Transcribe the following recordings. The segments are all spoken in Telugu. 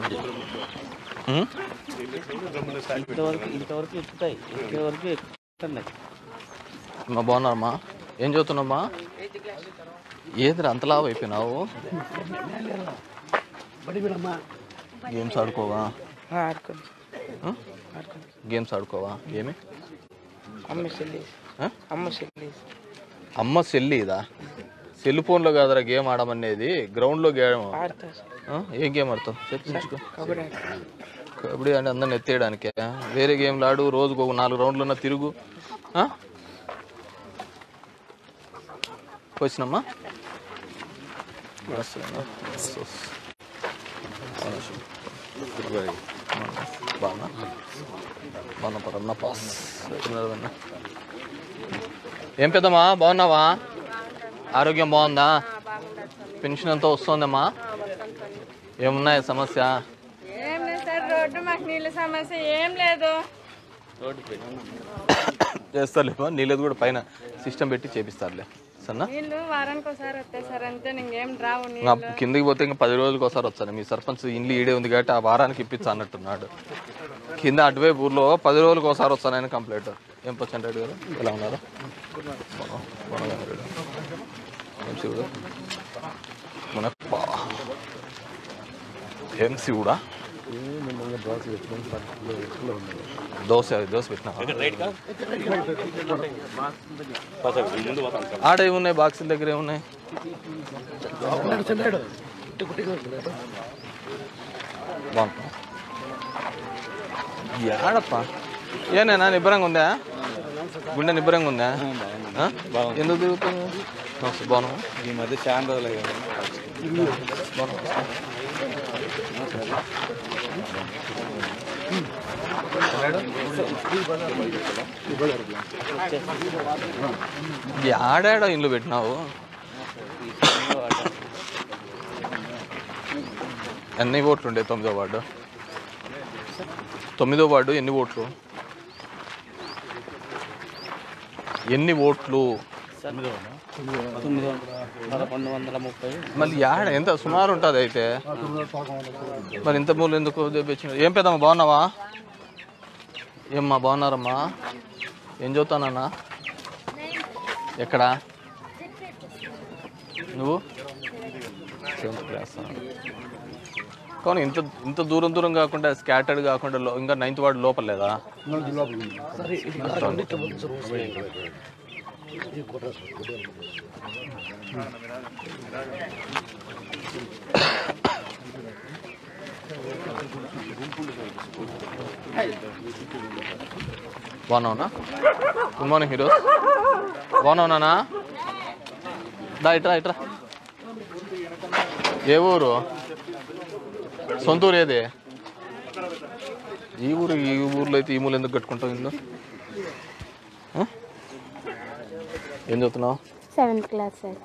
ఉమ్? ఇంతవరకు ఇంతవరకు ఎక్కుతాయి ఇంతవరకు ఎక్కుతున్నాయి అమ్మా బాగున్నారమ్మా ఏం చదువుతున్నామ్మా ఏదిరా అంత లావు అయిపోయినావు గేమ్స్ ఆడుకోవా ఆడుకోండి ఆ? గేమ్స్ ఆడుకోవా ఏమి అమ్మ చెల్లి ఆ? అమ్మ చెల్లి అమ్మ సెల్లి ఇదా సెల్ ఫోన్లో కాదురా గేమ్ ఆడమనేది గ్రౌండ్లో గేమ్ ఆడతా సార్ ఆ? ఏం గేమ్ ఆడతావు చెప్పించుకో కబడ్డీ ఆడతా కబడ్డీ అంటే అందరిని ఎత్తేయడానికే వేరే గేమ్లు ఆడు రోజుకు ఒక నాలుగు రౌండ్లన్నా తిరుగు ఆ? వచ్చినమ్మా వస్తున్నా. వస్తు, వస్తు. బాగున్నా బాగున్నా పరన్న పాస్ ఎట్టున్నారన్న? ఏం పెద్దమ్మా బాగున్నావా ఆరోగ్యం బాగుందా పెన్షన్ అంతా వస్తుందమ్మా ఏమున్నాయి సమస్య ఏం లేదు సార్ రోడ్డు మాకు నీళ్ళ సమస్య ఏం లేదు చేస్తారులే నీళ్ళది కూడా పైన సిస్టమ్ పెట్టి చేపిస్తారులే సన్నా నీళ్ళు వారానికి ఒకసారి వస్తాయి సార్ అంతే ఇంకేం రావు ఇంకా నీళ్ళు కిందకి పోతే ఇంకా పది రోజులకు ఒకసారి వస్తాను మీ సర్పంచ్ ఇండ్లు ఈడే ఉంది కాబట్టి ఆ వారానికి ఇప్పించా అన్నట్టున్నాడు కింద అటువైపు ఊర్లో పది రోజులకు ఒకసారి వస్తానని కంప్లైంట్ ఏం పర్సెంటేజ్ గారు ఎలా ఉన్నారు బాగా- బాగా ఉన్నారు. ఏం శివుడు మన పా- ఏం శివుడా దోశ దోశ పెట్టినా ఆడ ఏమున్నాయి బాక్సుల దగ్గర ఏమున్నాయి బాగుంటా ఏడప్పా ఏనేనా నిబ్బరంగా ఉందా గుండె నిబ్బరంగా ఉందా ఆ? ఎందుకు తిరుగుతుంది నమస్తే, బాగున్నావా ఈ మధ్య చాలా రోజులు అయ్యాయి ఆడాడో ఇల్లు పెట్టినావు ఎన్ని ఓట్లు ఉండే తొమ్మిదో వార్డు తొమ్మిదో వార్డు ఎన్ని ఓట్లు ఎన్ని ఓట్లు తొమ్మిది వందల పదకొండు వందల ముప్పై మళ్ళీ యాడ ఎంత సుమారు ఉంటుంది అయితే మరి ఇంత మూలు ఎందుకు తెప్పించిన ఏం పెద్దమ్మా బాగున్నావా ఏమ్మా బాగున్నారమ్మా ఏం చదువుతానన్నా ఎక్కడా నువ్వు సెవెంత్ క్లాస్ కానీ ఇంత ఇంత దూరం దూరం కాకుండా స్కాటర్డ్ కాకుండా లో- ఇంకా నైన్త్ వార్డు లోపల లేదా బాగున్నావునా గుడ్ మార్నింగ్ హీరో బాగున్నావునా దా ఇట్రా ఇట్రా ఏ ఊరు సొంత ఊరు ఏది ఈ ఊరు ఈ ఊర్లో అయితే ఈ మూలు ఎందుకు కట్టుకుంటావు ఇల్లు ఆ? ఏం చదువుతున్నావు సెవెంత్ క్లాస్ సార్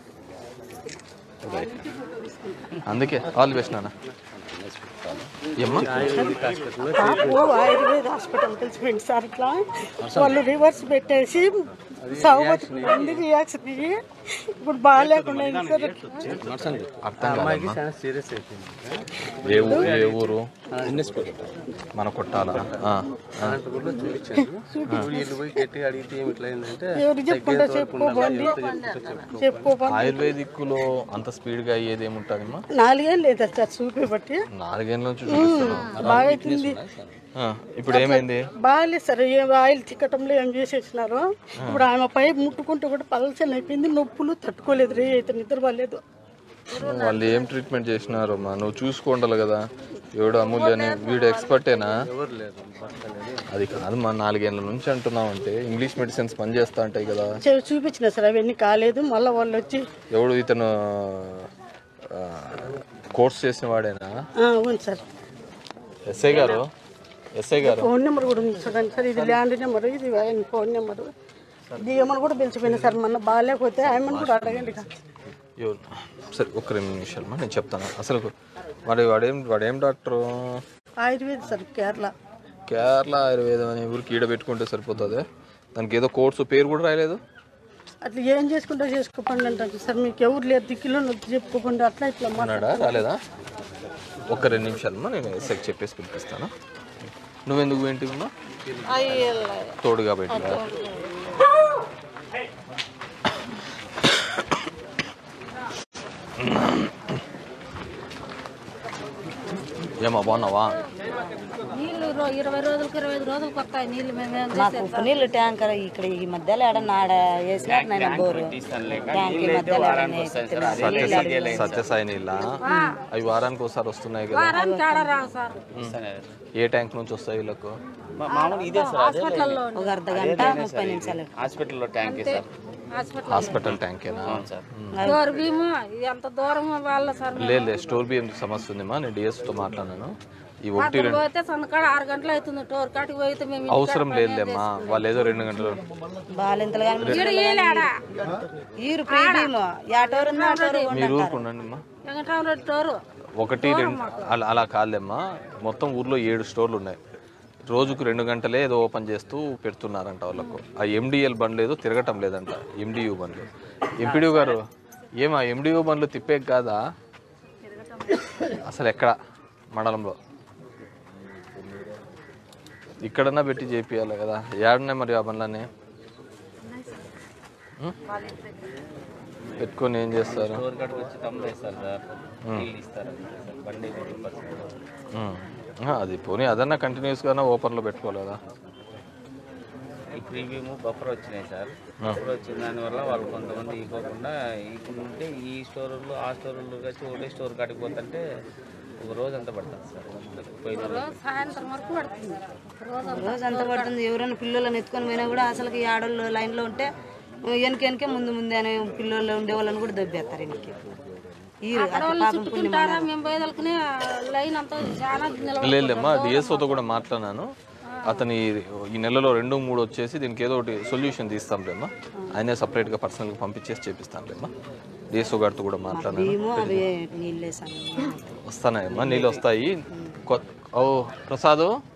అందుకే ఆల్ ది బెస్ట్ నాన్న ఏమ్మా పాపం ఆయుర్వేద హాస్పిటల్ కలిసిపోయింది సార్ ఇట్లా వాళ్ళు రివర్స్ పెట్టేసి సౌబత్ మంది రియాక్షన్ అయ్యి ఇప్పుడు బాగాలేకుండా అయింది సార్ ఇట్లా. అర్థం కాదమ్మా చాలా సీరియస్ అయిపోయింది ఏ ఊరు ఏ ఊరు మన కొట్టాలా ఆ, ఆ. ఊర్లో చూపించారు వీళ్ళు పోయి గట్టిగా అడిగితే ఏమి ఇట్లా అయిందంటే ఎవరు చెప్పుకుంటా చెప్పుకోబండి చెప్పుకోబండి ఆయుర్వేదిక్లో అంత స్పీడ్గా అయ్యేది ఏముంటుందమ్మా నాలుగేం లేదా సార్ చూపి బట్టి నాలుగేళ్ళ నుంచి చూపిస్తున్నావు బాగా అవుతుంది ఆ, ఇప్పుడు ఏమైంది బాగాలేదు సార్ ఏం ఆయిల్ చిక్కటంలో ఏం చేసేసినారు ఇప్పుడు ఆమె పై ముట్టుకుంటే కూడా పలసన అయిపోయింది నొప్పులు తట్టుకోలేదు రే అయితే నిద్ర బాగాలేదు వాళ్ళు ఏం ట్రీట్మెంట్ చేసినారమ్మా నువ్వు చూసుకోండాలి కదా ఎవడు అమూల్య అని వీడు ఎక్స్పర్టేనా ఎవరు లేరు భర్త లేదు అది కాదు మా నాలుగేళ్ల నుంచి అంటున్నావు అంటే ఇంగ్లీష్ మెడిసిన్స్ పనిచేస్తా ఉంటాయి కదా చూ- చూపించిన సార్ అవన్నీ కాలేదు మళ్ళీ వాళ్ళు వచ్చి ఎవడు ఇతను కోర్స్ చేసిన వాడేనా "ఆ, అవును సార్ ఎస్ఐ గారు ఎస్ఐ గారు ఫోన్ నెంబర్ కూడా ఉంది చూడండి సార్ ఇది ల్యాండ్ నెంబర్ ఇది ఆయన ఫోన్ నెంబర్ దీయమని కూడా పిలిచిపోయింది సార్ మొన్న బాగాలేకపోతే ఆయమ్మని కూడా అడగండి ఎవరు సరే ఒక్క రెండు నిమిషాలు నేను చెప్తాను అసలు వాడు వాడేం వాడేం డాక్టరు ఆయుర్వేద సార్ కేరళ కేరళ ఆయుర్వేదం అనే ఊరికి ఈడ పెట్టుకుంటే సరిపోతుంది దానికి ఏదో కోర్సు పేరు కూడా రాయలేదు అట్లా ఏం చేసుకుంటా చేసుకోపండి అంటారు సార్ మీకు ఎవరు లేరు దిక్కులో నొప్పి చెప్పుకోకుండా అట్లా ఇట్లా మా అన్నాడా రాలేదా ఒక్క రెండు నిమిషాలమ్మా నేను ఎస్ఐకి చెప్పేసి పిలిపిస్తాను నువ్వెందుకు ఏంటిమ్మా తోడుగా బయటగా ఏమా బాగున్నావా నీళ్లు రో- ఇరవై రోజులకి ఇరవై ఐదు రోజులకి వస్తాయి నీళ్లు మేమేం మాకు ఉప్పు నీళ్ళు ట్యాంకర్ ఇక్కడ ఈ మధ్యలో ఏడన్నా ఆడ వేసినారు నేను బోరు ట్యాంక్ ఈ మధ్యలో ఏడన్నా వేసినారు. సత్య సత్యసాయి నీళ్ళ అవి వారానికి ఒకసారి వస్తున్నాయి కదా వారానికి ఆడ రావు సార్ ఏ ట్యాంక్ నుంచి వస్తాయి వీళ్ళకు మా- మామూలు ఇదే సార్ అదే ఒక అర్ధ గంట ముప్పై నిమిషాలు హాస్పిటల్లో ట్యాంక్ సార్ హాస్పిటల్ హాస్పిటల్ ట్యాంకేనా సార్ డోర్ భీము ఎంత దూరం వాళ్ళ సార్ లేదు లేదు స్టోర్ బియ్యం సమస్య ఉందేమా నేను డిఎస్తో మాట్లాడాను ఈ ఒకటి అక్కడ పోతే సన్నకాడ ఆరు గంటలు అవుతుంది టోర్ కాటికి పోతే మేము ఇంటికాడ అవసరం లేదులేమ్మా వాళ్ళు ఏదో రెండు గంటలు బాలింతలు కానీ ఈడ ఈలాడా ఈరు ప్రీమియం యాటోరు ఉంది ఆటోరు మీరు ఊరుకుండండి అమ్మా వెంకటరామరెడ్డి టోరు ఒకటి రెండు అలా అలా కాదులేమ్మా మొత్తం ఊర్లో ఏడు స్టోర్లు ఉన్నాయి రోజుకు రెండు గంటలే ఏదో ఓపెన్ చేస్తూ పెడుతున్నారంట వాళ్ళకు ఆ ఎండిఎల్ బండ్లు ఏదో తిరగటం లేదంట ఎండియు బండ్లు ఎంపీడీ గారు ఏమా ఎండియు బండ్లు తిప్పే కాదా అసలు ఎక్కడ మండలంలో ఇక్కడన్నా పెట్టి చేపియాలి కదా ఏడున్నాయి మరి ఆ బండ్లన్నీ ఉం? పెట్టుకొని ఏం చేస్తారు డోర్ కాడికి వచ్చి తమ్ముడు వేస్తారు సార్ నీళ్ళు ఇస్తారు అంతే సార్ బండి ఫిఫ్టీ పర్సెంట్ ఉం. ఆ, అది పోనీ అదన్నా కంటిన్యూస్గానే ఓపెన్లో పెట్టుకోవాలి కదా ఈ ప్రీమియం బఫర్ వచ్చినాయి సార్ బఫర్ వచ్చిన దానివల్ల వాళ్ళు కొంతమంది ఇవ్వకుండా ఇవ్వకుంటే ఈ స్టోర్లు ఆ స్టోర్లు వచ్చి ఒకటే స్టోర్ కాడికి పోతుంటే ఒక రోజు అంతా పడుతుంది సార్ పోయిన రోజు. రోజు సాయంత్రం వరకు పడుతుంది రోజు రోజు అంత పడుతుంది ఎవరైనా పిల్లలను ఎత్తుకొని పోయినా కూడా అసలు ఈ ఆడోళ్ళు లైన్లో ఉంటే వెనక వెనకే ముందు ముందే అనే పిల్లలు ఉండే వాళ్ళని కూడా దొబ్బేస్తారు వెనక్కి ఈరు అట్లా పాపం పుణ్యం చుట్టుకుంటారా మేము పోయేదలకి లైన్ అంతా చాలా నిలబడి లేదమ్మా డిఎస్ఓతో కూడా మాట్లాడినాను అతని ఈ నెలలో రెండు మూడు వచ్చేసి దీనికి ఏదో ఒకటి సొల్యూషన్ తీస్తాం లేమ్మా ఆయనే సపరేట్గా పర్సనల్గా పంపించేసి చేపిస్తాను లేమ్మా డిఎస్ఓ గారితో కూడా మాట్లాడినాను బియ్యము అవి నీళ్ళు వేసాను వస్తున్నాయమ్మా నీళ్ళు వస్తాయి కొ- ఓ ప్రసాద్